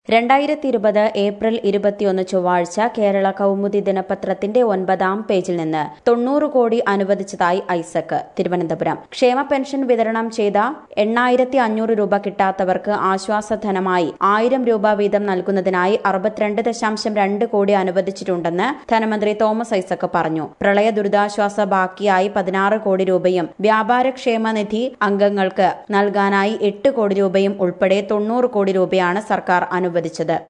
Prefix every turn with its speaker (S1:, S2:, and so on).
S1: രണ്ടായിരത്തി ഇരുപത് ഏപ്രിൽ ഇരുപത്തിയൊന്ന് ചൊവ്വാഴ്ച കേരള കൗമുദി ദിനപത്രത്തിന്റെ ഒൻപതാം പേജിൽ നിന്ന് തൊണ്ണൂറ് കോടി അനുവദിച്ചതായി ഐസക് തിരുവനന്തപുരം ക്ഷേമ പെൻഷൻ വിതരണം ചെയ്ത എണ്ണായിരത്തി അഞ്ഞൂറ് രൂപ കിട്ടാത്തവർക്ക് ആശ്വാസധനമായി ആയിരം രൂപ വീതം നൽകുന്നതിനായി അറുപത്തിരണ്ട് ദശാംശം രണ്ട് കോടി അനുവദിച്ചിട്ടുണ്ടെന്ന് ധനമന്ത്രി തോമസ് ഐസക് പറഞ്ഞു പ്രളയ ദുരിതാശ്വാസ ബാക്കിയായി പതിനാറ് കോടി രൂപയും വ്യാപാരക്ഷേമ നിധി അംഗങ്ങൾക്ക് നൽകാനായി എട്ട് കോടി രൂപയും ഉൾപ്പെടെ തൊണ്ണൂറ് കോടി രൂപയാണ് സർക്കാർ അനുവദിച്ചത്